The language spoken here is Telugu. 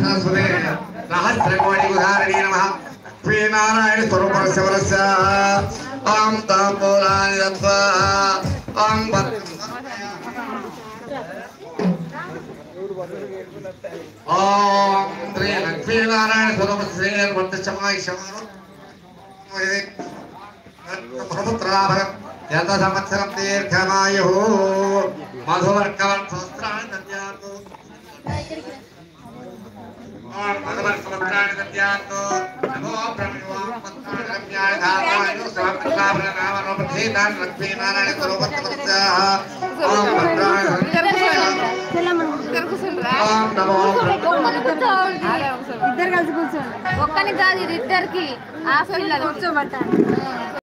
సరస్వతే సహస్రకోటి ఉదాహరణీ నమ శ్రీనారాయణ స్వరూప శివరస్య ఓం తాంబూలాని దత్వా ఓం భద్రం ఓం శ్రీ లక్ష్మీనారాయణ స్వరూప శ్రీ వర్తమాయి ప్రభుత్రాభరం యత సంవత్సరం దీర్ఘమాయు మధువర్కవం సహస్రాన్ని దద్యాతు ఓం మధువర్కవస్త్రాన్ని దద్యాతు నమో బ్రహ్మవాం పత్రాన్ని రమ్యాయ ధామాయ సమప్రతాపన నామనోపథేతాన్ లక్ష్మీనారాయణ స్వరూపత్వస్య ఓం భద్రాయ ఓం నమో ఇద్దరు కలిసి కూర్చోండి ఒక్కని కాదు ఇది ఇద్దరికి ఆ పిల్లలు కూర్చోబట్టాలి